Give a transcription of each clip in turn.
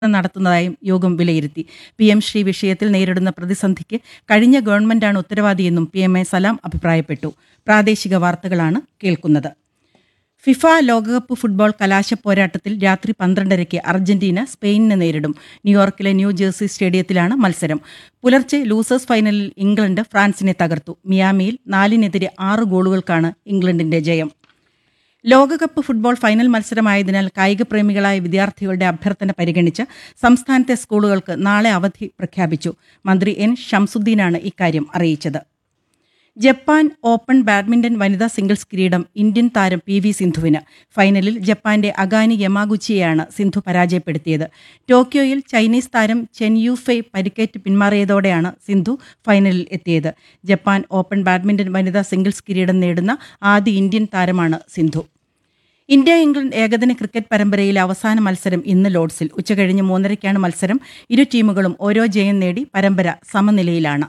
നടത്തുന്നതായും യോഗം വിലയിരുത്തി P M Shri വിഷയത്തിൽ നേരിടുന്ന പ്രതിസന്ധിക്ക് കഴിഞ്ഞ ഗവൺമെന്റാണ് ഉത്തരവാദിയെന്നും പി എം എ സലാം അഭിപ്രായപ്പെട്ടു പ്രാദേശിക വാർത്തകളാണ് കേൾക്കുന്നത് ഫിഫ ലോകകപ്പ് ഫുട്ബോൾ കലാശ പോരാട്ടത്തിൽ രാത്രി പന്ത്രണ്ടരയ്ക്ക് അർജന്റീന സ്പെയിനിനെ നേരിടും ന്യൂയോർക്കിലെ ന്യൂ ജേഴ്സി സ്റ്റേഡിയത്തിലാണ് മത്സരം പുലർച്ചെ ലൂസേഴ്സ് ഫൈനലിൽ ഇംഗ്ലണ്ട് ഫ്രാൻസിനെ തകർത്തു മിയാമിയിൽ നാലിനെതിരെ ആറ് ഗോളുകൾക്കാണ് ഇംഗ്ലണ്ടിന്റെ ജയം ലോകകപ്പ് ഫുട്ബോൾ ഫൈനൽ മത്സരമായതിനാൽ കായിക പ്രേമികളായ വിദ്യാർത്ഥികളുടെ അഭ്യർത്ഥന പരിഗണിച്ച് സംസ്ഥാനത്തെ സ്കൂളുകൾക്ക് നാളെ അവധി പ്രഖ്യാപിച്ചു മന്ത്രി എൻ ഷംസുദ്ദീനാണ് ഇക്കാര്യം അറിയിച്ചത് ജപ്പാൻ ഓപ്പൺ ബാഡ്മിന്റൺ വനിതാ സിംഗിൾസ് കിരീടം ഇന്ത്യൻ താരം പി വി സിന്ധുവിന് ഫൈനലിൽ ജപ്പാന്റെ അഗാനി യമാഗുച്ചിയെയാണ് സിന്ധു പരാജയപ്പെടുത്തിയത് ടോക്കിയോയിൽ ചൈനീസ് താരം ചെൻ യുഫൈ പരിക്കേറ്റ് പിന്മാറിയതോടെയാണ് സിന്ധു ഫൈനലിൽ എത്തിയത് ജപ്പാൻ ഓപ്പൺ ബാഡ്മിന്റൺ വനിതാ സിംഗിൾസ് കിരീടം നേടുന്ന ആദ്യ ഇന്ത്യൻ താരമാണ് സിന്ധു ഇന്ത്യ ഇംഗ്ലണ്ട് ഏകദിന ക്രിക്കറ്റ് പരമ്പരയിലെ അവസാന മത്സരം ഇന്ന് ലോർഡ്സിൽ ഉച്ചകഴിഞ്ഞ് മൂന്നരയ്ക്കാണ് മത്സരം ഇരു ടീമുകളും ഓരോ ജയം നേടി പരമ്പര സമനിലയിലാണ്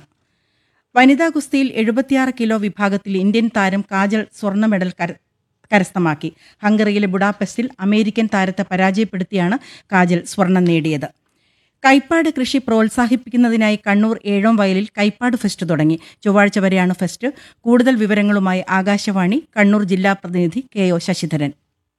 വനിതാ ഗുസ്തിയിൽ എഴുപത്തിയാറ് കിലോ വിഭാഗത്തിൽ ഇന്ത്യൻ താരം കാജൽ സ്വർണ്ണ മെഡൽ കര- കരസ്ഥമാക്കി ഹംഗറിയിലെ ബുഡാപെസ്റ്റിൽ അമേരിക്കൻ താരത്തെ പരാജയപ്പെടുത്തിയാണ് കാജൽ സ്വർണം നേടിയത് കൈപ്പാട് കൃഷി പ്രോത്സാഹിപ്പിക്കുന്നതിനായി കണ്ണൂർ ഏഴോം വയലിൽ കൈപ്പാട് ഫെസ്റ്റ് തുടങ്ങി ചൊവ്വാഴ്ച വരെയാണ് ഫെസ്റ്റ് കൂടുതൽ വിവരങ്ങളുമായി ആകാശവാണി കണ്ണൂർ ജില്ലാ പ്രതിനിധി കെ ഒ ശശിധരൻ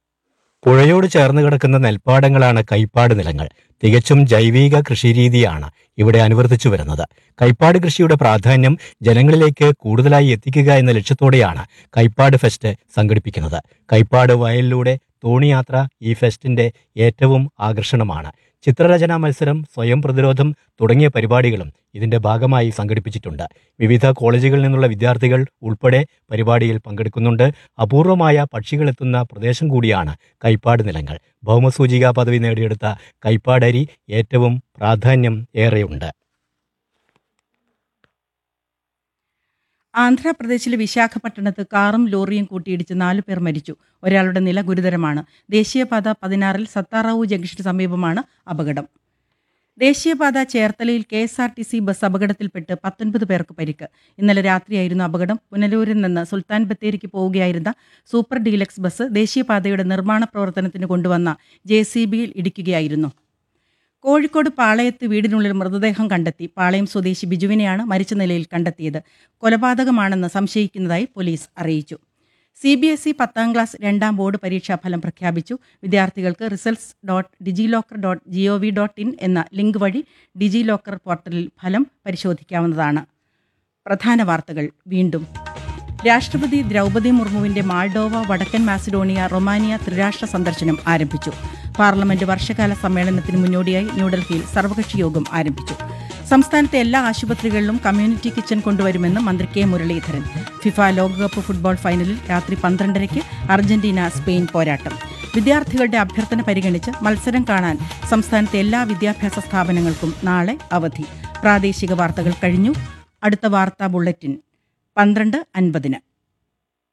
പുഴയോട് ചേർന്ന് കിടക്കുന്ന നെൽപ്പാടങ്ങളാണ് കൈപ്പാട് നിലങ്ങൾ തികച്ചും ജൈവിക കൃഷിരീതിയാണ് ഇവിടെ അനുവർത്തിച്ചു വരുന്നത് കൈപ്പാട് കൃഷിയുടെ പ്രാധാന്യം ജനങ്ങളിലേക്ക് കൂടുതലായി എത്തിക്കുക എന്ന ലക്ഷ്യത്തോടെയാണ് കൈപ്പാട് ഫെസ്റ്റ് സംഘടിപ്പിക്കുന്നത് കൈപ്പാട് വയലിലൂടെ തോണിയാത്ര ഈ ഫെസ്റ്റിന്റെ ഏറ്റവും ആകർഷണമാണ് ചിത്രരചനാ മത്സരം സ്വയം പ്രതിരോധം തുടങ്ങിയ പരിപാടികളും ഇതിന്റെ ഭാഗമായി സംഘടിപ്പിച്ചിട്ടുണ്ട് വിവിധ കോളേജുകളിൽ നിന്നുള്ള വിദ്യാർത്ഥികൾ ഉൾപ്പെടെ പരിപാടിയിൽ പങ്കെടുക്കുന്നുണ്ട് അപൂർവമായ പക്ഷികളെത്തുന്ന പ്രദേശം കൂടിയാണ് കൈപ്പാട് നിലങ്ങൾ ഭൗമസൂചികാ പദവി നേടിയെടുത്ത കൈപ്പാടരി ഏറ്റവും പ്രാധാന്യം ഏറെയുണ്ട് ആന്ധ്രാപ്രദേശിലെ വിശാഖപട്ടണത്ത് കാറും ലോറിയും കൂട്ടിയിടിച്ച് നാലു പേർ മരിച്ചു ഒരാളുടെ നില ഗുരുതരമാണ് ദേശീയപാത പതിനാറിൽ സത്താറാവു ജംഗ്ഷന് സമീപമാണ് അപകടം ദേശീയപാത ചേർത്തലയിൽ K S R T C bus അപകടത്തിൽപ്പെട്ട് പത്തൊൻപത് പേർക്ക് പരിക്ക് ഇന്നലെ രാത്രിയായിരുന്നു അപകടം പുനലൂരിൽ നിന്ന് സുൽത്താൻ ബത്തേരിക്ക് പോവുകയായിരുന്ന സൂപ്പർ ഡീലക്സ് ബസ് ദേശീയപാതയുടെ നിർമ്മാണ പ്രവർത്തനത്തിന് കൊണ്ടുവന്ന ജെ സി ബിയിൽ ഇടിക്കുകയായിരുന്നു കോഴിക്കോട് പാളയത്ത് വീടിനുള്ളിൽ മൃതദേഹം കണ്ടെത്തി പാളയം സ്വദേശി ബിജുവിനെയാണ് മരിച്ച നിലയിൽ കണ്ടെത്തിയത് കൊലപാതകമാണെന്ന് സംശയിക്കുന്നതായി പോലീസ് അറിയിച്ചു സി ബി എസ് ഇ പത്താം ക്ലാസ് രണ്ടാം ബോർഡ് പരീക്ഷാ ഫലം പ്രഖ്യാപിച്ചു വിദ്യാർത്ഥികൾക്ക് results dot DigiLocker dot G O V dot in എന്ന ലിങ്ക് വഴി ഡിജി ലോക്കർ പോർട്ടലിൽ ഫലം പരിശോധിക്കാവുന്നതാണ് പ്രധാന വാർത്തകൾ വീണ്ടും രാഷ്ട്രപതി ദ്രൗപദി മുർമുവിന്റെ മാൾഡോവ വടക്കൻ മാസിഡോണിയ റൊമാനിയ ത്രിരാഷ്ട്ര സന്ദർശനം ആരംഭിച്ചു പാർലമെന്റ് വർഷകാല സമ്മേളനത്തിന് മുന്നോടിയായി ന്യൂഡൽഹിയിൽ സർവകക്ഷി യോഗം ആരംഭിച്ചു സംസ്ഥാനത്തെ എല്ലാ ആശുപത്രികളിലും കമ്മ്യൂണിറ്റി കിച്ചൺ കൊണ്ടുവരുമെന്ന് മന്ത്രി കെ മുരളീധരൻ ഫിഫ ലോകകപ്പ് ഫുട്ബോൾ ഫൈനലിൽ രാത്രി പന്ത്രണ്ടരയ്ക്ക് അർജന്റീന സ്പെയിൻ പോരാട്ടം വിദ്യാർത്ഥികളുടെ അഭ്യർത്ഥന പരിഗണിച്ച് മത്സരം കാണാൻ സംസ്ഥാനത്തെ എല്ലാ വിദ്യാഭ്യാസ സ്ഥാപനങ്ങൾക്കും നാളെ അവധി പ്രാദേശിക വാർത്തകൾ കഴിഞ്ഞു അടുത്ത വാർത്താ ബുള്ളറ്റിൻ പന്ത്രണ്ട് അൻപതിന്